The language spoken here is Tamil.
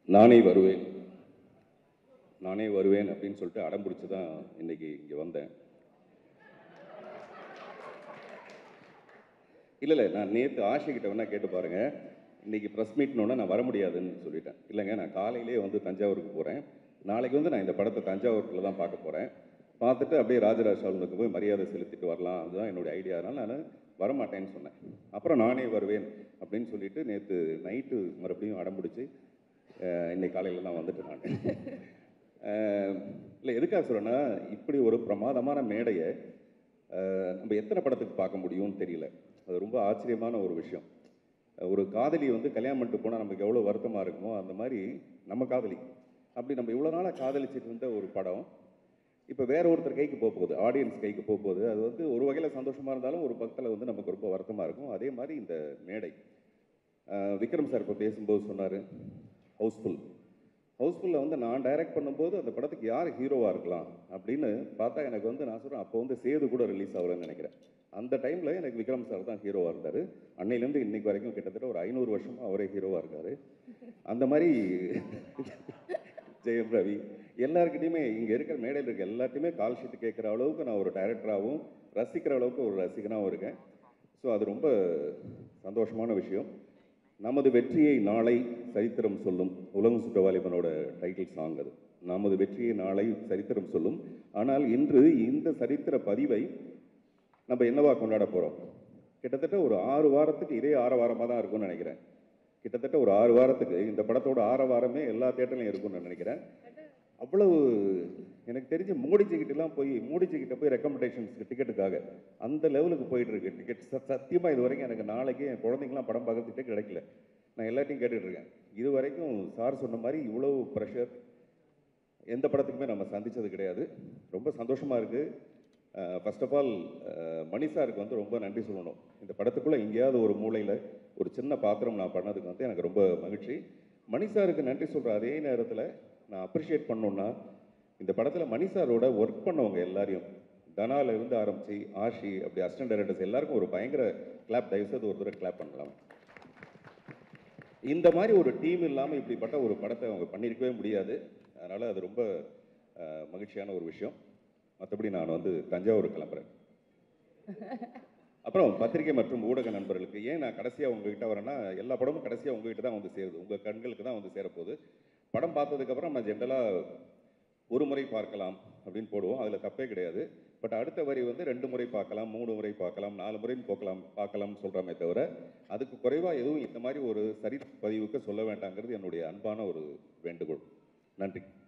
நானே வருவேன் நானே வருவேன் அப்படின்னு சொல்லிட்டு அடம் பிடிச்சி தான் இன்னைக்கு இங்கே வந்தேன் இல்லை இல்லை நான் நேற்று ஆஷைக்கிட்ட வேணா கேட்டு பாருங்க இன்னைக்கு ப்ரெஸ் மீட்னோட நான் வர முடியாதுன்னு சொல்லிட்டேன் இல்லைங்க நான் காலையிலே வந்து தஞ்சாவூருக்கு போகிறேன் நாளைக்கு வந்து நான் இந்த படத்தை தஞ்சாவூரில் தான் பார்க்க போகிறேன் பார்த்துட்டு அப்படியே ராஜராஜ சோழனுக்கு போய் மரியாதை செலுத்திட்டு வரலாம் அதுதான் என்னுடைய ஐடியா அதனால் நான் வரமாட்டேன்னு சொன்னேன் அப்புறம் நானே வருவேன் அப்படின்னு சொல்லிட்டு நேற்று நைட்டு மறுபடியும் அடம் பிடிச்சி அஹ், இன்னைக்கு காலையில் தான் வந்துட்டு நான் இல்லை எதுக்காக சொல்கிறேன்னா இப்படி ஒரு பிரமாதமான மேடையை அஹ், நம்ம எத்தனை படத்துக்கு பார்க்க முடியும்னு தெரியல அது ரொம்ப ஆச்சரியமான ஒரு விஷயம் அஹ், ஒரு காதலி வந்து கல்யாணம் பண்ணிட்டு போனால் நமக்கு எவ்வளோ வருத்தமாக இருக்குமோ அந்த மாதிரி நம்ம காதலி அப்படி நம்ம இவ்வளோ நாளாக காதலிச்சிட்டு இருந்த ஒரு படம் இப்போ வேற ஒருத்தர் கைக்கு போக போகுது ஆடியன்ஸ் கைக்கு போக போகுது அது வந்து ஒரு வகையில் சந்தோஷமாக இருந்தாலும் ஒரு பக்கத்தில் வந்து நமக்கு ரொம்ப வருத்தமாக இருக்கும் அதே மாதிரி இந்த மேடை அஹ், விக்ரம் சார் இப்போ பேசும்போது சொன்னார் ஹவுஸ்ஃபுல் ஹவுஸ்ஃபுல்லில் வந்து நான் டைரக்ட் பண்ணும்போது அந்த படத்துக்கு யார் ஹீரோவாக இருக்கலாம் அப்படின்னு பார்த்தா எனக்கு வந்து நான் சொல்கிறேன் அப்போ வந்து சேது கூட ரிலீஸ் ஆகலன்னு நினைக்கிறேன் அந்த டைமில் எனக்கு விக்ரம் சார் தான் ஹீரோவாக இருந்தார் அன்னையிலேருந்து இன்னைக்கு வரைக்கும் கிட்டத்தட்ட ஒரு ஐநூறு வருஷமாக அவரே ஹீரோவாக இருக்கார் அந்த மாதிரி ஜெயம் ரவி எல்லாருக்கிட்டையுமே இங்கே இருக்கிற மேடையில் இருக்க எல்லாத்தையுமே கால் ஷீட் கேட்குற அளவுக்கு நான் ஒரு டைரக்டராகவும் ரசிக்கிற அளவுக்கு ஒரு ரசிகனாகவும் இருக்கேன் ஸோ அது ரொம்ப சந்தோஷமான விஷயம் நமது வெற்றியை நாளை சரித்திரம் சொல்லும் உலகம் சுற்றவாலிபனோட டைட்டில் சாங் அது நமது வெற்றியை நாளை சரித்திரம் சொல்லும் ஆனால் இன்று இந்த சரித்திர பதிவை நம்ம என்னவா கொண்டாட போகிறோம் கிட்டத்தட்ட ஒரு ஆறு வாரத்துக்கு இதே ஆறு வாரமாக தான் இருக்கும்னு நினைக்கிறேன் கிட்டத்தட்ட ஒரு ஆறு வாரத்துக்கு இந்த படத்தோட ஆறு வாரமே எல்லா தேட்டர்லையும் இருக்கும்னு நான் நினைக்கிறேன் அவ்வளவு எனக்கு தெரிஞ்ச மூடிச்சிக்கிட்டலாம் போய் மூடிச்சிக்கிட்ட போய் ரெக்கமெண்டேஷன்ஸ்க்கு டிக்கெட்டுக்காக அந்த லெவலுக்கு போயிட்டு இருக்கு டிக்கெட் சத்தியமாக இது வரைக்கும் எனக்கு நாளைக்கு என் குழந்தைங்களாம் படம் பார்க்கறதுக்கே கிடைக்கல நான் எல்லாத்தையும் கேட்டுட்டு இருக்கேன் இது வரைக்கும் சார் சொன்ன மாதிரி இவ்வளவு ப்ரெஷர் எந்த படத்துக்குமே நம்ம சந்திச்சது கிடையாது ரொம்ப சந்தோஷமாக இருக்குது ஃபர்ஸ்ட் ஆஃப் ஆல் மணி சாருக்கு வந்து ரொம்ப நன்றி சொல்லணும் இந்த படத்துக்குள்ளே எங்கேயாவது ஒரு மூலையில் ஒரு சின்ன பாத்திரம் நான் பண்ணதுக்கு வந்து எனக்கு ரொம்ப மகிழ்ச்சி மணி சாருக்கு நன்றி சொல்கிற அதே நேரத்தில் நான் அப்ரிஷியேட் பண்ணோன்னா இந்த படத்தில் மணி சாரோட ஒர்க் பண்ணவங்க எல்லாரையும் தனால இருந்து ஆரம்பித்து ஆஷி அப்படி அசிஸ்டன்ட் டைரக்டர்ஸ் எல்லாருக்கும் ஒரு பயங்கர கிளாப் தயவுசெய்து ஒரு தடவை கிளாப் பண்ணலாம் இந்த மாதிரி ஒரு டீம் இல்லாமல் இப்படிப்பட்ட ஒரு படத்தை அவங்க பண்ணியிருக்கவே முடியாது அதனால் அது ரொம்ப அஹ், மகிழ்ச்சியான ஒரு விஷயம் மற்றபடி நான் வந்து தஞ்சாவூர் கிளம்புறேன் அப்புறம் பத்திரிகை மற்றும் ஊடக நண்பர்களுக்கு ஏன் நான் கடைசியாக உங்ககிட்ட வரேன்னா எல்லா படமும் கடைசியாக உங்ககிட்ட தான் வந்து சேருது உங்கள் கண்களுக்கு தான் வந்து சேரப்போகுது படம் பார்த்ததுக்கப்புறம் நம்ம ஜென்ரலாக ஒரு முறை பார்க்கலாம் அப்படின்னு போடுவோம் அதில் தப்பே கிடையாது பட் அடுத்த வரி வந்து ரெண்டு முறை பார்க்கலாம் மூணு முறை பார்க்கலாம் நாலு முறைன்னு போக்கலாம் பார்க்கலாம்னு சொல்கிறோமே தவிர அதுக்கு குறைவாக எதுவும் இந்த மாதிரி ஒரு சரி பதிவுக்கு சொல்ல வேண்டாங்கிறது என்னுடைய அன்பான ஒரு வேண்டுகோள் நன்றி